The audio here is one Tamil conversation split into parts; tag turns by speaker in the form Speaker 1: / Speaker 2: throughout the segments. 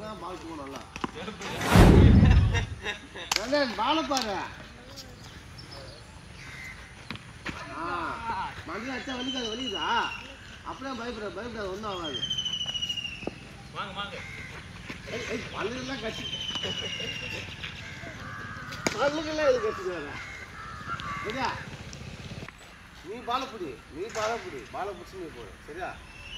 Speaker 1: தான் பால் போகணும் நல்லா கண்ணன் பாலை பாரு ஆ மண்ணில் அடிச்சா வலிக்காது வலிக்குதா அப்படியே பயப்பட பயப்படாது ஒன்றும் ஆகாது
Speaker 2: வாங்க வாங்க
Speaker 1: ஏய், ஏய், பல்லுலாம் கட்டி பல்லுக்கெல்லாம் இது கட்டுக்காத சரியா நீ பாலை பிடி நீ பாலை பிடி பாலை பிடிச்சி நீ போடு சரியா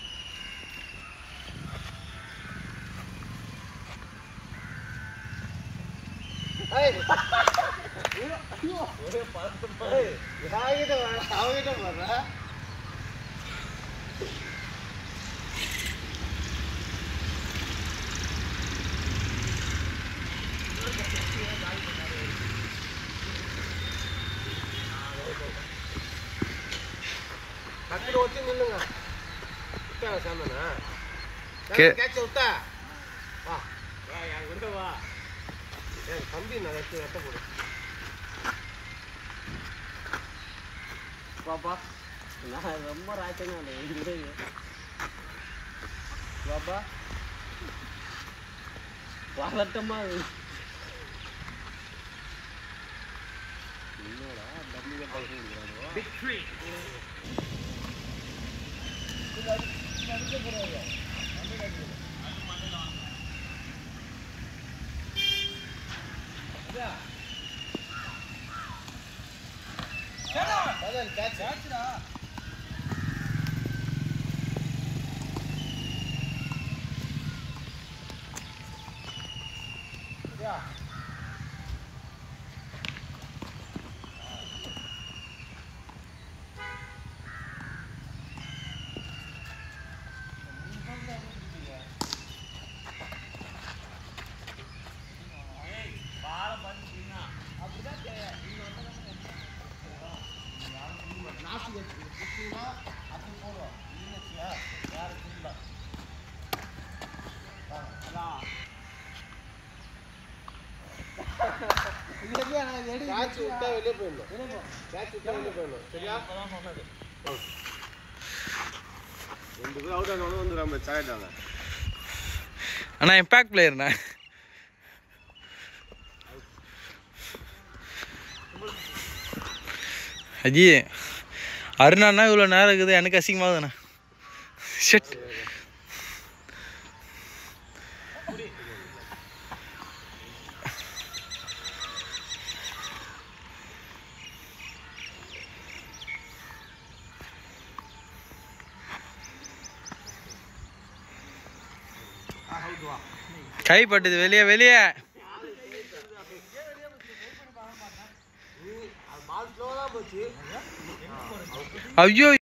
Speaker 1: ஏய். ஐயோ, ஐயோ. ஏய், யார்கிட்ட வர? அவன்கிட்ட வர்ற? டக்குனு ஒட்டி நில்லுங்க விட்டா சாமனா
Speaker 3: கே-
Speaker 1: கேட்ச விட்டா வா
Speaker 2: வா என் கூட வா
Speaker 1: ஏய் தம்பி நான் வெட்ட வெட்ட போடு
Speaker 4: பாப்பா நான் ரொம்ப ராச்சனா இல்லை பாப்பா பதட்டமா இருக்கு. என்னடா டம்மிங்க பேசுறீங்க
Speaker 2: விக்டரி
Speaker 1: பதில் கேட்ச்
Speaker 2: பால பண்ணிட்டீங்கன்னா
Speaker 1: நாசி வச்சு குத்தினா அது போடும் இல்லைச்சியா யாரும் இல்லை கேட்ச் விட்டா வெளியே போயிடணும் கேட்ச் விட்டா வெளியே போயிடணும் சரியா
Speaker 2: அப்பதான் சொன்னது
Speaker 1: ரெண்டு பேரும் அவுட் ஆனவங்க வந்து நம்ம சாயிட்டாங்க
Speaker 3: அண்ணா இம்பேக்ட் பிளேயர்ண்ணா அஜி அருணாண்ணா இவ்வளோ நேரம் இருக்குது எனக்கு அசிங்கமாகுதுண்ணா ஷட் கைப்பட்டது வெளியே வெளியே
Speaker 1: பால் ஸ்லோவாக போச்சு
Speaker 3: ஐயோ